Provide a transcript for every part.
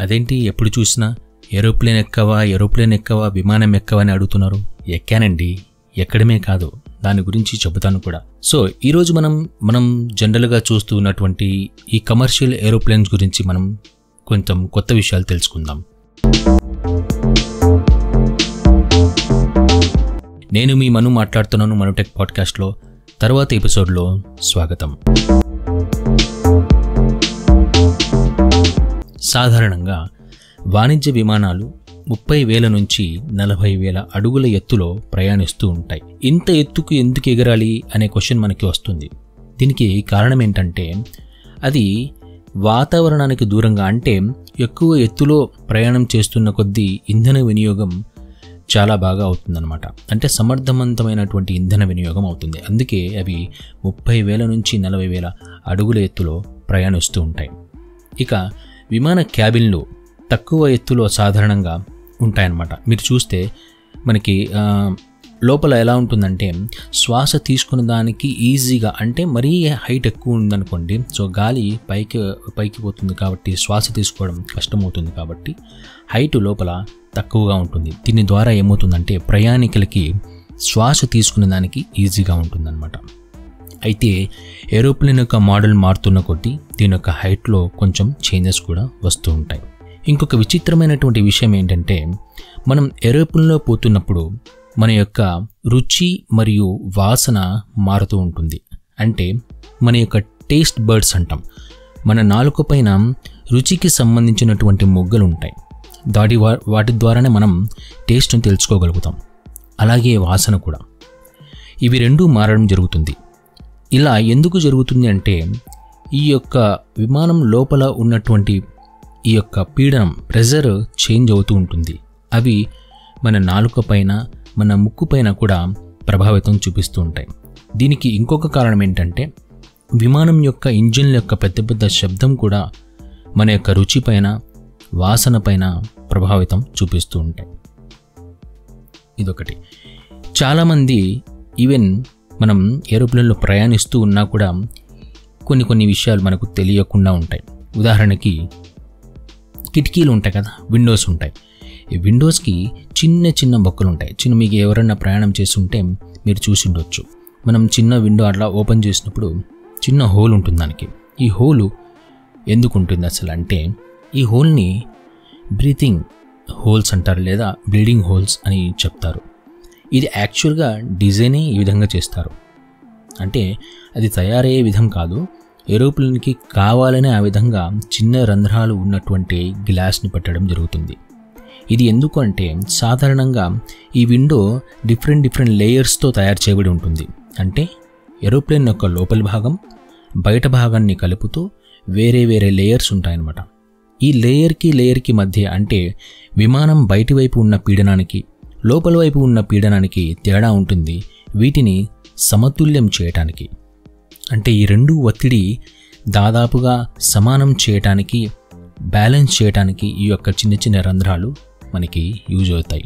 అదేంటి ఎప్పుడు చూసినా ఏరోప్లేన్ ఎక్కవా ఏరోప్లేన్ ఎక్కవా విమానం ఎక్కవా అని అడుగుతున్నారు ఎక్కానండి ఎక్కడమే కాదు దాని గురించి చెబుతాను కూడా సో ఈరోజు మనం మనం జనరల్గా చూస్తూ ఉన్నటువంటి ఈ కమర్షియల్ ఏరోప్లేన్స్ గురించి మనం కొంచెం కొత్త విషయాలు తెలుసుకుందాం నేను మీ మను మాట్లాడుతున్నాను మనుటెక్ పాడ్కాస్ట్లో తర్వాత ఎపిసోడ్లో స్వాగతం సాధారణంగా వాణిజ్య విమానాలు ముప్పై వేల నుంచి నలభై వేల అడుగుల ఎత్తులో ప్రయాణిస్తూ ఉంటాయి ఇంత ఎత్తుకు ఎందుకు ఎగరాలి అనే క్వశ్చన్ మనకి వస్తుంది దీనికి కారణం ఏంటంటే అది వాతావరణానికి దూరంగా అంటే ఎక్కువ ఎత్తులో ప్రయాణం చేస్తున్న కొద్దీ ఇంధన వినియోగం చాలా బాగా అవుతుందన్నమాట అంటే సమర్థవంతమైనటువంటి ఇంధన వినియోగం అవుతుంది అందుకే అవి ముప్పై వేల నుంచి నలభై వేల అడుగుల ఎత్తులో ప్రయాణిస్తూ ఉంటాయి ఇక విమాన క్యాబిన్లు తక్కువ ఎత్తులో సాధారణంగా ఉంటాయన్నమాట మీరు చూస్తే మనకి ఆ, లోపల ఎలా ఉంటుందంటే శ్వాస తీసుకున్న దానికి ఈజీగా అంటే మరీ హైట్ ఎక్కువ ఉందనుకోండి సో గాలి పైకి పైకి పోతుంది కాబట్టి శ్వాస తీసుకోవడం కష్టమవుతుంది కాబట్టి హైట్ లోపల తక్కువగా ఉంటుంది దీని ద్వారా ఏమవుతుందంటే ప్రయాణికులకి శ్వాస తీసుకునే దానికి ఈజీగా ఉంటుందన్నమాట అయితే ఏరోప్లేన్ యొక్క మోడల్ మారుతున్న కొద్దీ దీని యొక్క హైట్లో కొంచెం చేంజెస్ కూడా వస్తూ ఉంటాయి ఇంకొక విచిత్రమైనటువంటి విషయం ఏంటంటే మనం ఏరోప్లేన్లో పోతున్నప్పుడు మన యొక్క రుచి మరియు వాసన మారుతూ ఉంటుంది అంటే మన యొక్క టేస్ట్ బర్డ్స్ అంటాం మన నాలుక పైన రుచికి సంబంధించినటువంటి మొగ్గలు ఉంటాయి దాటి వా- వాటి ద్వారానే మనం టేస్ట్ని తెలుసుకోగలుగుతాం అలాగే వాసన కూడా ఇవి రెండూ మారడం జరుగుతుంది ఇలా ఎందుకు జరుగుతుంది అంటే ఈ యొక్క విమానం లోపల ఉన్నటువంటి ఈ యొక్క పీడనం ప్రెజర్ చేంజ్ అవుతూ ఉంటుంది అవి మన నాలుక పైన మన ముక్కు పైన కూడా ప్రభావితం చూపిస్తూ ఉంటాయి దీనికి ఇంకొక కారణం ఏంటంటే విమానం యొక్క ఇంజిన్ యొక్క పెద్ద పెద్ద శబ్దం కూడా మన యొక్క రుచి పైన వాసన పైన ప్రభావితం చూపిస్తూ ఉంటాయి ఇదొకటి చాలామంది ఈవెన్ మనం ఏరోప్లేన్లో ప్రయాణిస్తూ ఉన్నా కూడా కొన్ని కొన్ని విషయాలు మనకు తెలియకుండా ఉంటాయి ఉదాహరణకి కిటికీలు ఉంటాయి కదా విండోస్ ఉంటాయి ఈ విండోస్కి చిన్న చిన్న బొక్కలు ఉంటాయి చిన్న మీకు ఎవరైనా ప్రయాణం చేస్తుంటే మీరు చూసి ఉండొచ్చు మనం చిన్న విండో అట్లా ఓపెన్ చేసినప్పుడు చిన్న హోల్ ఉంటుంది దానికి ఈ హోలు ఎందుకు ఉంటుంది అసలు అంటే ఈ హోల్ని బ్రీతింగ్ హోల్స్ అంటారు లేదా బ్లీడింగ్ హోల్స్ అని చెప్తారు ఇది యాక్చువల్గా డిజైనే ఈ విధంగా చేస్తారు అంటే అది తయారయ్యే విధం కాదు ఏరోప్లేన్కి కావాలనే ఆ విధంగా చిన్న రంధ్రాలు ఉన్నటువంటి గ్లాస్ని పెట్టడం జరుగుతుంది ఇది ఎందుకు అంటే సాధారణంగా ఈ విండో డిఫరెంట్ డిఫరెంట్ లేయర్స్తో తయారు చేయబడి ఉంటుంది అంటే ఏరోప్లేన్ యొక్క లోపలి భాగం బయట భాగాన్ని కలుపుతూ వేరే వేరే లేయర్స్ ఉంటాయన్నమాట ఈ లేయర్కి లేయర్కి మధ్య అంటే విమానం బయటి వైపు ఉన్న పీడనానికి లోపల వైపు ఉన్న పీడనానికి తేడా ఉంటుంది వీటిని సమతుల్యం చేయటానికి అంటే ఈ రెండు ఒత్తిడి దాదాపుగా సమానం చేయటానికి బ్యాలెన్స్ చేయటానికి ఈ యొక్క చిన్న చిన్న రంధ్రాలు మనకి యూజ్ అవుతాయి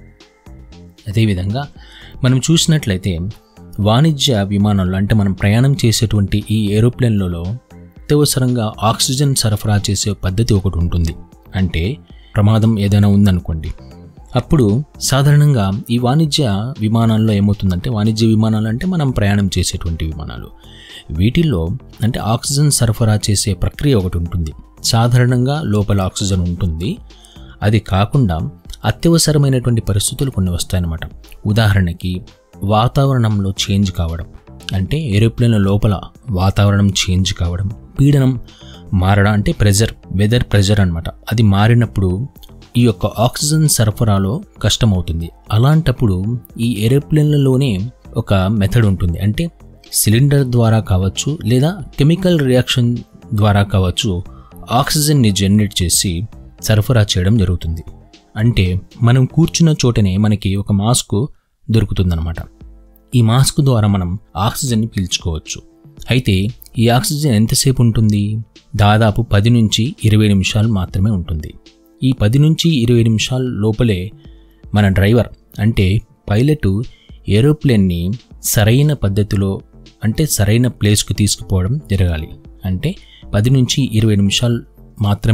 అదేవిధంగా మనం చూసినట్లయితే వాణిజ్య విమానంలో అంటే మనం ప్రయాణం చేసేటువంటి ఈ ఏరోప్లేన్లలో అత్యవసరంగా ఆక్సిజన్ సరఫరా చేసే పద్ధతి ఒకటి ఉంటుంది అంటే ప్రమాదం ఏదైనా ఉందనుకోండి అప్పుడు సాధారణంగా ఈ వాణిజ్య విమానాల్లో ఏమవుతుందంటే వాణిజ్య విమానాలు అంటే మనం ప్రయాణం చేసేటువంటి విమానాలు వీటిల్లో అంటే ఆక్సిజన్ సరఫరా చేసే ప్రక్రియ ఒకటి ఉంటుంది సాధారణంగా లోపల ఆక్సిజన్ ఉంటుంది అది కాకుండా అత్యవసరమైనటువంటి పరిస్థితులు కొన్ని వస్తాయన్నమాట ఉదాహరణకి వాతావరణంలో చేంజ్ కావడం అంటే ఏరోప్లేన్ లోపల వాతావరణం చేంజ్ కావడం పీడనం మారడం అంటే ప్రెజర్ వెదర్ ప్రెజర్ అన్నమాట అది మారినప్పుడు ఈ యొక్క ఆక్సిజన్ సరఫరాలో కష్టమవుతుంది అలాంటప్పుడు ఈ ఏరోప్లేన్లలోనే ఒక మెథడ్ ఉంటుంది అంటే సిలిండర్ ద్వారా కావచ్చు లేదా కెమికల్ రియాక్షన్ ద్వారా కావచ్చు ఆక్సిజన్ని జనరేట్ చేసి సరఫరా చేయడం జరుగుతుంది అంటే మనం కూర్చున్న చోటనే మనకి ఒక మాస్క్ దొరుకుతుందన్నమాట ఈ మాస్క్ ద్వారా మనం ఆక్సిజన్ని పీల్చుకోవచ్చు అయితే ఈ ఆక్సిజన్ ఎంతసేపు ఉంటుంది దాదాపు పది నుంచి ఇరవై నిమిషాలు మాత్రమే ఉంటుంది ఈ పది నుంచి ఇరవై నిమిషాల లోపలే మన డ్రైవర్ అంటే పైలట్ ఏరోప్లేన్ని సరైన పద్ధతిలో అంటే సరైన ప్లేస్కు తీసుకుపోవడం జరగాలి అంటే పది నుంచి ఇరవై నిమిషాలు మాత్రమే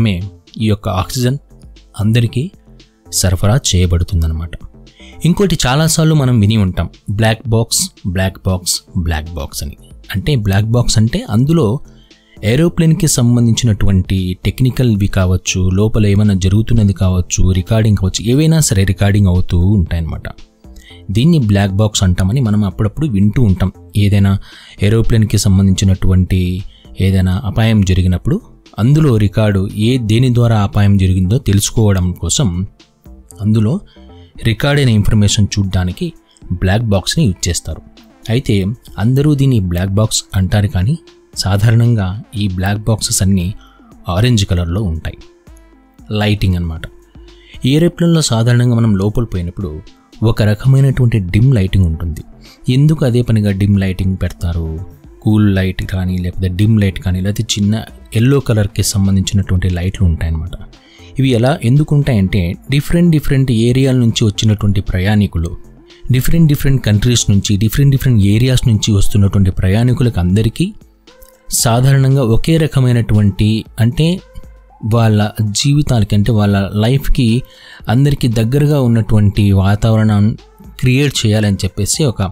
ఈ యొక్క ఆక్సిజన్ అందరికీ సరఫరా చేయబడుతుందన్నమాట ఇంకోటి చాలాసార్లు మనం విని ఉంటాం black box black box black box అని అంటే బ్లాక్ బాక్స్ అంటే అందులో ఏరోప్లేన్కి సంబంధించినటువంటి టెక్నికల్వి కావచ్చు లోపల ఏమైనా జరుగుతున్నది కావచ్చు రికార్డింగ్ కావచ్చు ఏవైనా సరే రికార్డింగ్ అవుతూ ఉంటాయన్నమాట దీన్ని బ్లాక్ బాక్స్ అంటామని మనం అప్పుడప్పుడు వింటూ ఉంటాం ఏదైనా ఏరోప్లేన్కి సంబంధించినటువంటి ఏదైనా అపాయం జరిగినప్పుడు అందులో రికార్డు ఏ దేని ద్వారా అపాయం జరిగిందో తెలుసుకోవడం కోసం అందులో రికార్డ్ అయిన ఇన్ఫర్మేషన్ చూడడానికి బ్లాక్ బాక్స్ని యూజ్ చేస్తారు అయితే అందరూ దీన్ని బ్లాక్ బాక్స్ అంటారు కానీ సాధారణంగా ఈ బ్లాక్ బాక్సెస్ అన్నీ ఆరెంజ్ కలర్లో ఉంటాయి లైటింగ్ అన్నమాట ఏరోప్లేన్లో సాధారణంగా మనం లోపల పోయినప్పుడు ఒక రకమైనటువంటి డిమ్ లైటింగ్ ఉంటుంది ఎందుకు అదే పనిగా డిమ్ లైటింగ్ పెడతారు కూల్ లైట్ కానీ లేకపోతే డిమ్ లైట్ కానీ లేకపోతే చిన్న ఎల్లో కలర్కి సంబంధించినటువంటి లైట్లు ఉంటాయన్నమాట ఇవి ఎలా ఎందుకు ఉంటాయంటే డిఫరెంట్ డిఫరెంట్ ఏరియాల నుంచి వచ్చినటువంటి ప్రయాణికులు డిఫరెంట్ డిఫరెంట్ కంట్రీస్ నుంచి డిఫరెంట్ డిఫరెంట్ ఏరియాస్ నుంచి వస్తున్నటువంటి ప్రయాణికులకు అందరికీ సాధారణంగా ఒకే రకమైనటువంటి అంటే వాళ్ళ జీవితాలకి అంటే వాళ్ళ లైఫ్కి అందరికీ దగ్గరగా ఉన్నటువంటి వాతావరణం క్రియేట్ చేయాలని చెప్పేసి ఒక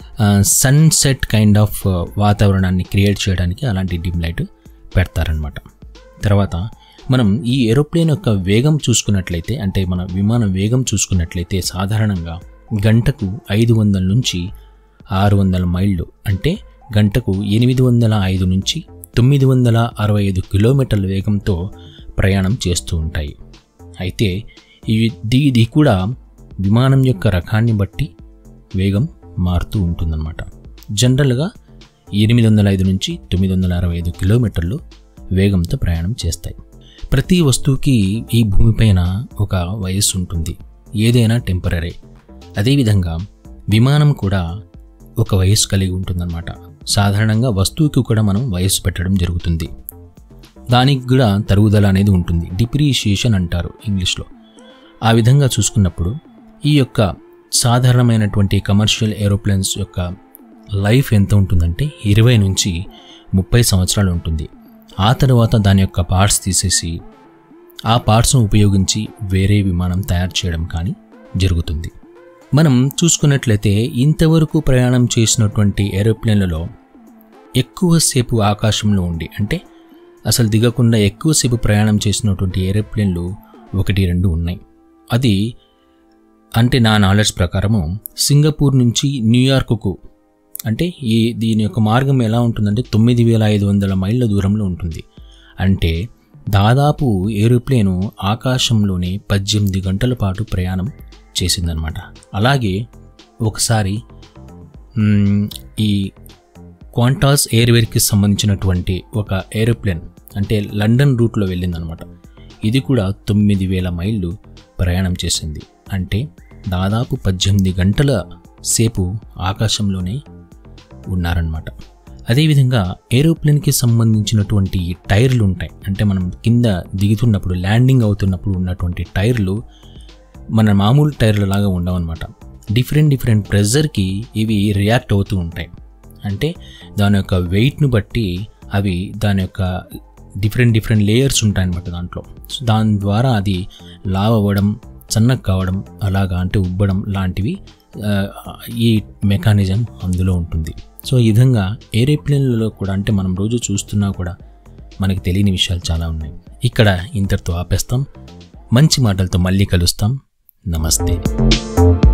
సన్సెట్ కైండ్ ఆఫ్ వాతావరణాన్ని క్రియేట్ చేయడానికి అలాంటి డిమ్ లైట్ పెడతారనమాట తర్వాత మనం ఈ ఏరోప్లేన్ యొక్క వేగం చూసుకున్నట్లయితే అంటే మన విమాన వేగం చూసుకున్నట్లయితే సాధారణంగా గంటకు ఐదు వందల నుంచి ఆరు వందల మైళ్ళు అంటే గంటకు ఎనిమిది వందల ఐదు నుంచి తొమ్మిది వందల అరవై ఐదు కిలోమీటర్ల వేగంతో ప్రయాణం చేస్తూ ఉంటాయి అయితే ఇవి ఇది ఇది కూడా విమానం యొక్క రకాన్ని బట్టి వేగం మారుతూ ఉంటుందన్నమాట జనరల్గా ఎనిమిది వందల ఐదు నుంచి తొమ్మిది వందల అరవై ఐదు కిలోమీటర్లు వేగంతో ప్రయాణం చేస్తాయి ప్రతి వస్తువుకి ఈ భూమిపైన ఒక వయస్సు ఉంటుంది ఏదైనా టెంపరీ అదేవిధంగా విమానం కూడా ఒక వయస్సు కలిగి ఉంటుందన్నమాట సాధారణంగా వస్తువుకి కూడా మనం వయస్సు పెట్టడం జరుగుతుంది దానికి కూడా తరుగుదల అనేది ఉంటుంది డిప్రిషియేషన్ అంటారు ఇంగ్లీష్లో ఆ విధంగా చూసుకున్నప్పుడు ఈ యొక్క సాధారణమైనటువంటి కమర్షియల్ ఏరోప్లేన్స్ యొక్క లైఫ్ ఎంత ఉంటుందంటే ఇరవై నుంచి ముప్పై సంవత్సరాలు ఉంటుంది ఆ తర్వాత దాని యొక్క పార్ట్స్ తీసేసి ఆ పార్ట్స్ను ఉపయోగించి వేరే విమానం తయారు చేయడం కానీ జరుగుతుంది మనం చూసుకున్నట్లయితే ఇంతవరకు ప్రయాణం చేసినటువంటి ఏరోప్లేన్లలో ఎక్కువసేపు ఆకాశంలో ఉండి అంటే అసలు దిగకుండా ఎక్కువసేపు ప్రయాణం చేసినటువంటి ఏరోప్లేన్లు ఒకటి రెండు ఉన్నాయి అది అంటే నా నాలెడ్జ్ ప్రకారము సింగపూర్ నుంచి న్యూయార్క్కు అంటే ఈ దీని యొక్క మార్గం ఎలా ఉంటుందంటే తొమ్మిది వేల ఐదు వందల మైళ్ళ దూరంలో ఉంటుంది అంటే దాదాపు ఏరోప్లేను ఆకాశంలోనే పద్దెనిమిది గంటల పాటు ప్రయాణం చేసిందనమాట అలాగే ఒకసారి మ్, ఈ క్వాంటాస్ ఎయిర్వేర్కి సంబంధించినటువంటి ఒక ఏరోప్లేన్ అంటే లండన్ రూట్లో వెళ్ళిందనమాట ఇది కూడా తొమ్మిది వేల మైళ్ళు ప్రయాణం చేసింది అంటే దాదాపు పద్దెనిమిది గంటల సేపు ఆకాశంలోనే ఉన్నారనమాట అదేవిధంగా ఏరోప్లేన్కి సంబంధించినటువంటి టైర్లు ఉంటాయి అంటే మనం కింద దిగుతున్నప్పుడు ల్యాండింగ్ అవుతున్నప్పుడు ఉన్నటువంటి టైర్లు మన మామూలు టైర్ల లాగా ఉండవన్నమాట డిఫరెంట్ డిఫరెంట్ ప్రెజర్కి ఇవి రియాక్ట్ అవుతూ ఉంటాయి అంటే దాని యొక్క వెయిట్ను బట్టి అవి దాని యొక్క డిఫరెంట్ డిఫరెంట్ లేయర్స్ ఉంటాయన్నమాట దాంట్లో సో దాని ద్వారా అది లావ్ అవ్వడం సన్నగా కావడం అలాగా అంటే ఉబ్బడం లాంటివి ఆ, ఈ మెకానిజం అందులో ఉంటుంది సో ఈ విధంగా ఏరోప్లేన్లలో కూడా అంటే మనం రోజు చూస్తున్నా కూడా మనకి తెలియని విషయాలు చాలా ఉన్నాయి ఇక్కడ ఇంతటితో ఆపేస్తాం మంచి మాటలతో మళ్ళీ కలుస్తాం నమస్తే